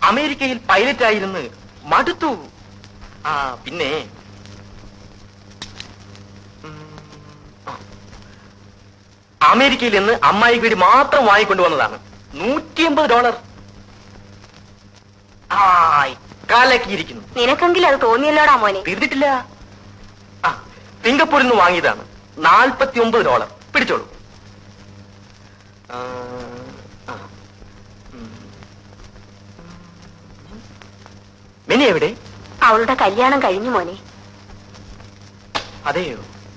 അമേരിക്കയിൽ പൈലറ്റ് ആയിരുന്നു മടുത്തു ആ പിന്നെ ഉം, ആ. അമേരിക്കയിൽ നിന്ന് അമ്മായി വീട് മാത്രം വാങ്ങിക്കൊണ്ടുവന്നതാണ് നൂറ്റി അമ്പത് ഡോളർ ആ കാലക്കിയിരിക്കുന്നു നിനക്കെങ്കിലും അത് തോന്നിയല്ലോടാ മോനെ തീർന്നിട്ടില്ല ആ സിംഗപ്പൂരിൽ നിന്ന് വാങ്ങിയതാണ് നാൽപ്പത്തി ഒമ്പത് ഡോളർ പിടിച്ചോളൂ ആ, ആ. ഉം. മിനി എവിടെ അവളുടെ കല്യാണം കഴിഞ്ഞു മോനെ അതെയോ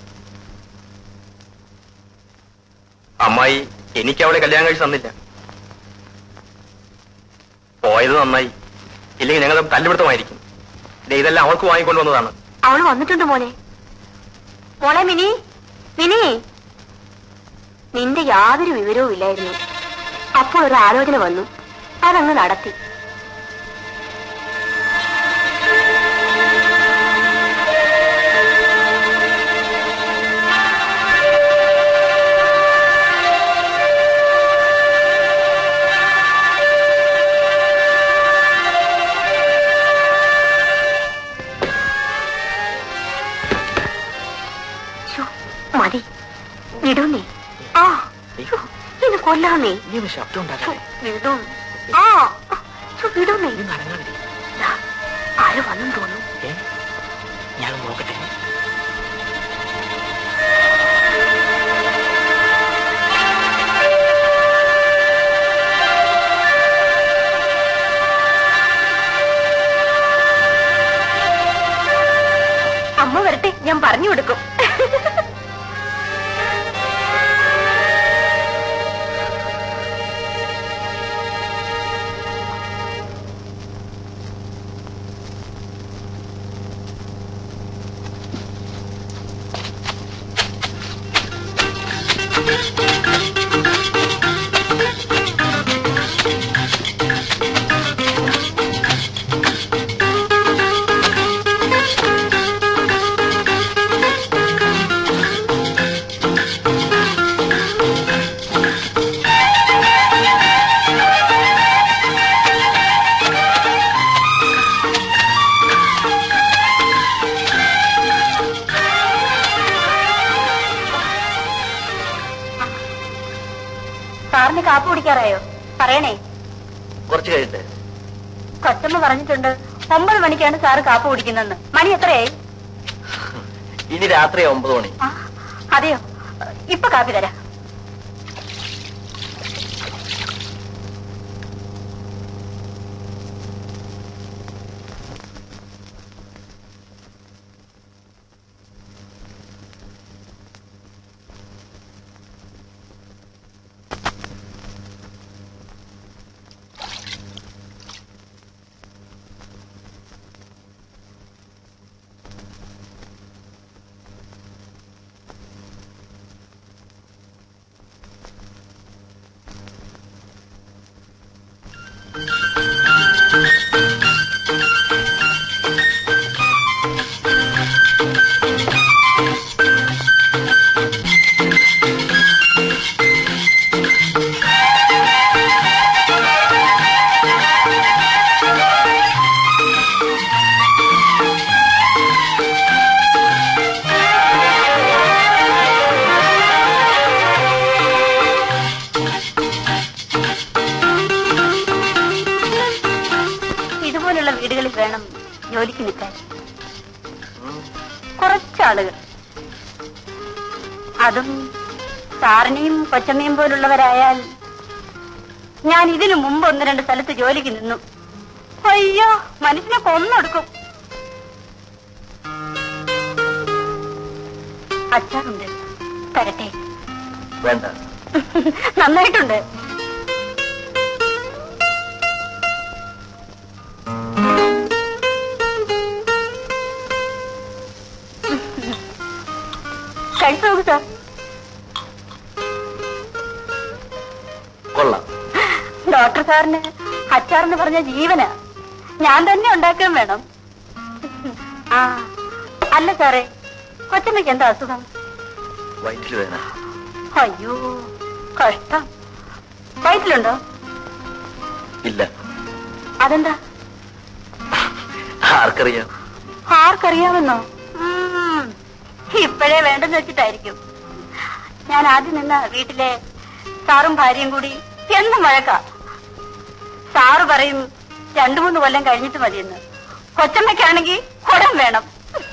അമ്മായി എനിക്ക് അവളെ കല്യാണം കഴിച്ച് തന്നില്ല പോയത് നന്നായി ഇല്ലെങ്കിൽ ഞങ്ങൾ തല്ലുപിടുത്തമായിരിക്കും ദേ ഇതെല്ലാം അവൾക്ക് വാങ്ങിക്കൊണ്ടുവന്നതാണ് അവള് വന്നിട്ടുണ്ട് മോനെ മോളെ മിനി മിനി നിന്റെ യാതൊരു വിവരവും ഇല്ലായിരുന്നു അപ്പോൾ ഒരു ആലോചന വന്നു അതങ്ങ് നടത്തി ശ്ശോ, മതി വിടൂന്നേ ആ ശ്ശോ, ഇത് കൊല്ലാന്നേ നീ ഒന്ന് ശബ്ദം ഉണ്ടാക്കാതെ വിടും ആ ശ്ശോ, വിടൂന്നേ നീ നടങ്ങാതെ ദാ, ആരോ വന്നെന്ന് തോന്നുന്നു ഏ ഞാനൊന്ന് നോക്കട്ടെ അമ്മ വരട്ടെ ഞാൻ പറഞ്ഞു കൊടുക്കും സാറിന് കാപ്പ് കുടിക്കാറായോ പറയണേ കുറച്ച് കഴിയട്ടെ കൊച്ചമ്മ പറഞ്ഞിട്ടുണ്ട് ഒമ്പത് മണിക്കാണ് സാറ് കാപ്പ് കുടിക്കുന്നതെന്ന് മണി എത്രയായി ഇനി രാത്രി ഒമ്പത് മണി ആ, അതെയോ ഇപ്പൊ കാപ്പി തരാം ഇതുപോലുള്ള വീടുകളിൽ വേണം ജോലിക്ക് നിൽക്കാൻ കുറച്ചാളുകൾ അതും സാറിനെയും കൊച്ചമ്മയും പോലുള്ളവരായാൽ ഞാൻ ഇതിനു മുമ്പ് ഒന്ന് രണ്ട് സ്ഥലത്ത് ജോലിക്ക് നിന്നു അയ്യോ മനുഷ്യനെ കൊന്നൊടുക്കും അച്ചാറുണ്ട് തരട്ടെ വേണ്ട നന്നായിട്ടുണ്ട് കഴിച്ചു നോക്കൂ സാർ കൊള്ളാം ഡോക്ടർ സാറിന് അച്ചാറെന്ന് പറഞ്ഞ ജീവനാ ഞാൻ തന്നെ ഉണ്ടാക്കാൻ വേണം ആ അല്ല സാറേ കൊച്ചമ്മയ്ക്ക് എന്താ അസുഖം വയറ്റിൽ വേദന അയ്യോ കഷ്ടം വയറ്റിലുണ്ടോ ഇല്ല അതെന്താ ആർക്കറിയാം ആർക്കറിയാമെന്നോ ഉം, ഇപ്പോഴേ വേണ്ടെന്ന് വെച്ചിട്ടായിരിക്കും ഞാൻ ആദ്യം നിന്ന വീട്ടിലെ സാറും ഭാര്യയും കൂടി എന്നും വഴക്ക സാറ് പറയും രണ്ടു മൂന്ന് കൊല്ലം കഴിഞ്ഞിട്ട് മതിയെന്ന് കൊച്ചമ്മയ്ക്കാണെങ്കിൽ കുടം വേണം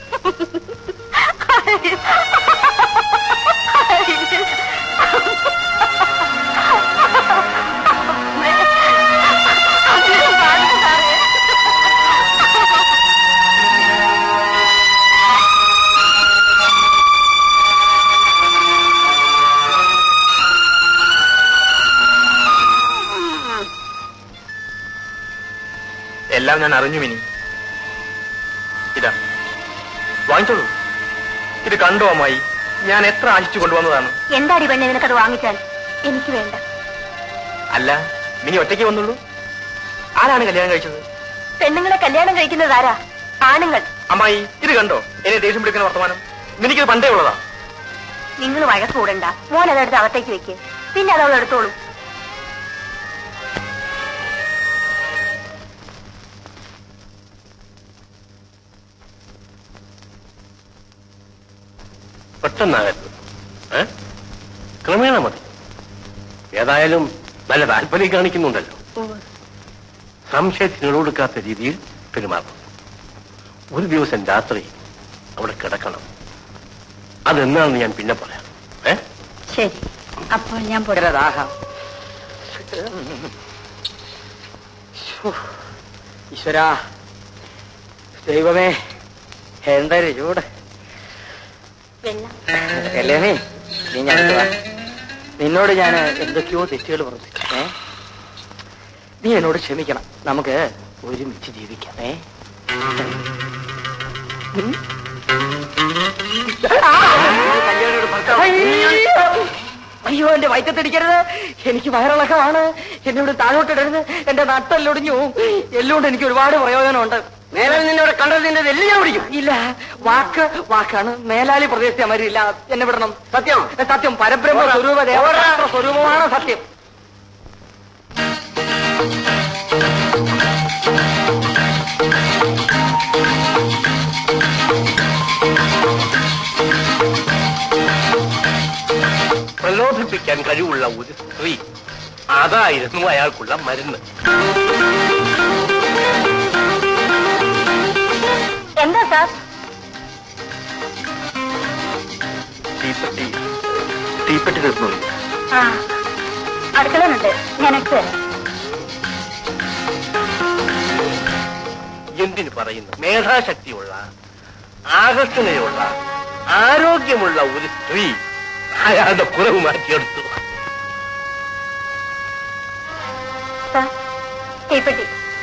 എല്ലാം ഞാൻ അറിഞ്ഞു മിനി ഇതാ വാങ്ങിച്ചോളൂ ഇത് കണ്ടോ അമ്മായി ഞാൻ എത്ര ആശിച്ചു കൊണ്ടുവന്നതാണ് എന്താടി പെണ്ണെ നിനക്കത് വാങ്ങിച്ചാൽ എനിക്ക് വേണ്ട അല്ല മിനി ഒറ്റയ്ക്ക് വന്നുള്ളൂ ആരാണ് കല്യാണം കഴിച്ചത് പെണ്ണുങ്ങളെ കല്യാണം കഴിക്കുന്നത് ആരാ ആണുങ്ങൾ അമ്മായി ഇത് കണ്ടോ എന്നെ ദേഷ്യം പിടിക്കുന്ന വർത്തമാനം മിനിക്കത് പണ്ടേ ഉള്ളതാ നിങ്ങൾ വഴക്ക് കൂടണ്ട മോൻ അതെടുത്ത് അകത്തേക്ക് വെക്ക് പിന്നെ അതവൾ എടുത്തോളൂ പെട്ടെന്നാകരുത് ഏ? ക്രമേണ മതി ഏതായാലും നല്ല താല്പര്യം കാണിക്കുന്നുണ്ടല്ലോ സംശയത്തിന് കൊടുക്കാത്ത രീതിയിൽ പെരുമാറണം ഒരു ദിവസം രാത്രി അവിടെ കിടക്കണം അതെന്നാണെന്ന് ഞാൻ പിന്നെ പറയാം ഏ ശരി അപ്പോൾ ഞാൻ പോരാ ദാഹം ഈശ്വരാ ദൈവമേ എന്തൊരു ചൂട് വെള്ളം കല്യാണി നീ ഞാൻ നിന്നോട് ഞാൻ എന്തൊക്കെയോ തെറ്റുകൾ പ്രവർത്തിച്ചു ഏ നീ എന്നോട് ക്ഷമിക്കണം നമുക്ക് ഒരുമിച്ച് ജീവിക്കാം ഏ ഉം? അയ്യോ! അയ്യോ എന്റെ വയറ്റത്തടിക്കരുത് എനിക്ക് വയറിളക്കമാണ് എന്നോട് താഴോട്ടിടരുത് എന്റെ നട്ടെല്ലൊടിഞ്ഞു എല്ലുകൊണ്ട് എനിക്ക് ഒരുപാട് പ്രയോജനമുണ്ട് മേലാൽ നിന്നോട് കണ്ടത് നിന്റെ എല്ലു ഞാൻ പിടിക്കും ഇല്ല വാക്ക് വാക്കാണ് മേലാലി പ്രദേശത്തെ അമരില്ല എന്നെ വിടണം സത്യം സത്യം പരബ്രഹ്മ സ്വരൂപ ദേവരാഷ്ട്ര സ്വരൂപമാണ് സത്യം പ്രലോഭിപ്പിക്കാൻ കഴിവുള്ള ഒരു സ്ത്രീ അതായിരുന്നു അയാൾക്കുള്ള മരുന്ന് എന്താ സാർ തീപ്പെട്ടി തീപ്പെട്ടി തീർന്നു ആ അടുക്കളനുണ്ട് ഞാൻ എടുത്തു തരാം എന്തിനു പറയുന്നു മേധാശക്തിയുള്ള ആകർഷണയുള്ള ആരോഗ്യമുള്ള ഒരു സ്ത്രീ അയാളുടെ കുറവ് മാറ്റിയെടുത്തു സാർ തീപ്പെട്ടി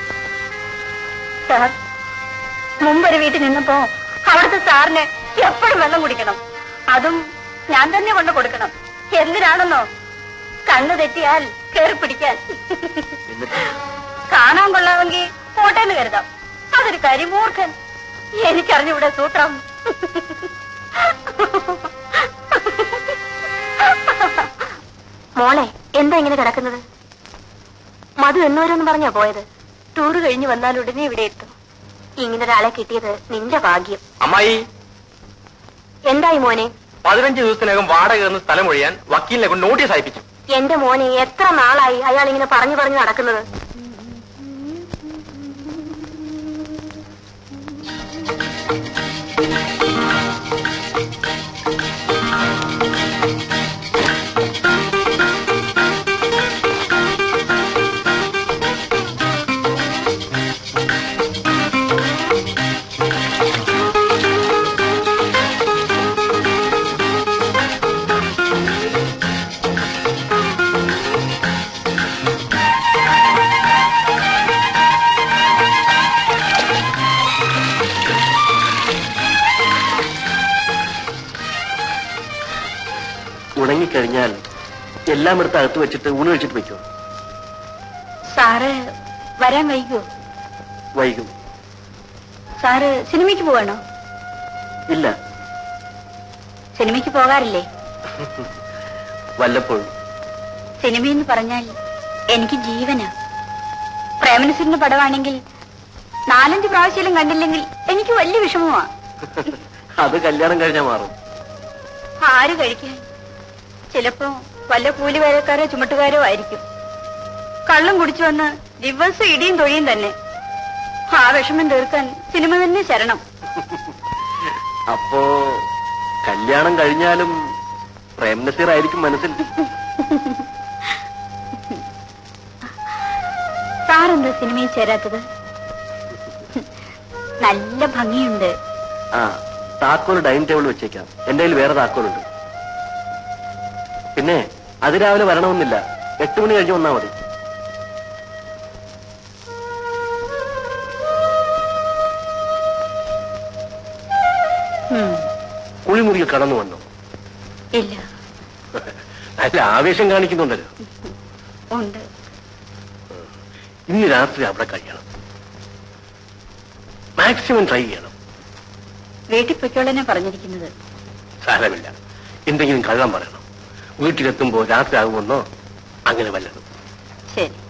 സാർ മുമ്പൊരു വീട്ടിൽ നിന്നപ്പോ അവിടുത്തെ സാറിന് എപ്പോഴും വെള്ളം കുടിക്കണം അതും ഞാൻ തന്നെ കൊണ്ട് കൊടുക്കണം എന്തിനാണെന്നോ കണ്ണു തെറ്റിയാൽ കേറി പിടിക്കാൻ കാണാൻ കൊള്ളാമെങ്കിൽ പോട്ടെന്ന് കരുതാം അതൊരു കരിമൂർഖൻ എനിക്കറിഞ്ഞൂടെ സൂത്രം മോളെ എന്താ ഇങ്ങനെ കിടക്കുന്നത് മധു എന്നോരെന്ന് പറഞ്ഞാ പോയത് ടൂറ് കഴിഞ്ഞ് വന്നാൽ ഉടനെ ഇവിടെ എത്തും ഇങ്ങനെ ഒരാളെ കിട്ടിയത് നിന്റെ ഭാഗ്യം അമ്മായി എന്തായി മോനെ പതിനഞ്ച് ദിവസത്തിനകം വാടക എന്ന സ്ഥലം ഒഴിയാൻ വക്കീലിനെ കൊണ്ട് നോട്ടീസ് അയപ്പിച്ചു എന്റെ മോനെ എത്ര നാളായി അയാൾ ഇങ്ങനെ പറഞ്ഞു പറഞ്ഞു നടക്കുന്നത് ഉണങ്ങിക്കഴിഞ്ഞാൽ എല്ലാം എടുത്ത് അകത്ത് വെച്ചിട്ട് ഊണ് കഴിച്ചിട്ട് വയ്ക്കോ സാറ് വരാൻ വൈകോ വൈകും സാറ് സിനിമയ്ക്ക് പോവാണോ ഇല്ല സിനിമയ്ക്ക് പോകാറില്ലേ വല്ലപ്പോഴും സിനിമയെന്ന് പറഞ്ഞാൽ എനിക്ക് ജീവനാ പ്രേമനസിന്റെ പടമാണെങ്കിൽ നാലഞ്ച് പ്രാവശ്യം കണ്ടില്ലെങ്കിൽ എനിക്ക് വലിയ വിഷമമാ അത് കല്യാണം കഴിഞ്ഞാൽ മാറും ആര് കഴിക്കാൻ ചിലപ്പോ വല്ല കൂലി വേലക്കാരോ ചുമട്ടുകാരോ ആയിരിക്കും കള്ളം കുടിച്ചു വന്ന് ദിവസം ഇടിയും തൊഴിയും തന്നെ ആ വിഷമം തീർക്കാൻ സിനിമ തന്നെ ശരണം അപ്പോ കല്യാണം കഴിഞ്ഞാലും പ്രേംനസീർ ആയിരിക്കും മനസ്സിൽ സാറെന്താ സിനിമയിൽ ചേരാത്തത് നല്ല ഭംഗിയുണ്ട് ആ താക്കോൽ ഡൈനിങ് ടേബിൾ വെച്ചേക്കാം എന്റെ കയ്യിൽ വേറെ താക്കോലുണ്ട് പിന്നെ അതിരാവിലെ വരണമെന്നില്ല എട്ട് മണി കഴിഞ്ഞ് വന്നാ മതി ഉം, കുളിമുറിയിൽ കടന്നു വന്നു ഇല്ല നല്ല ആവേശം കാണിക്കുന്നുണ്ടല്ലോ ഉണ്ട് ഇന്ന് രാത്രി അവിടെ കഴിയണം മാക്സിമം ട്രൈ ചെയ്യണം വീട്ടിൽ പൊയ്ക്കോളനെ പറഞ്ഞിരിക്കുന്നത് സാരമില്ല എന്തെങ്കിലും കള്ളം പറയണം വീട്ടിലെത്തുമ്പോ രാത്രി ആകുമെന്നോ അങ്ങനെ വല്ലതും ശരി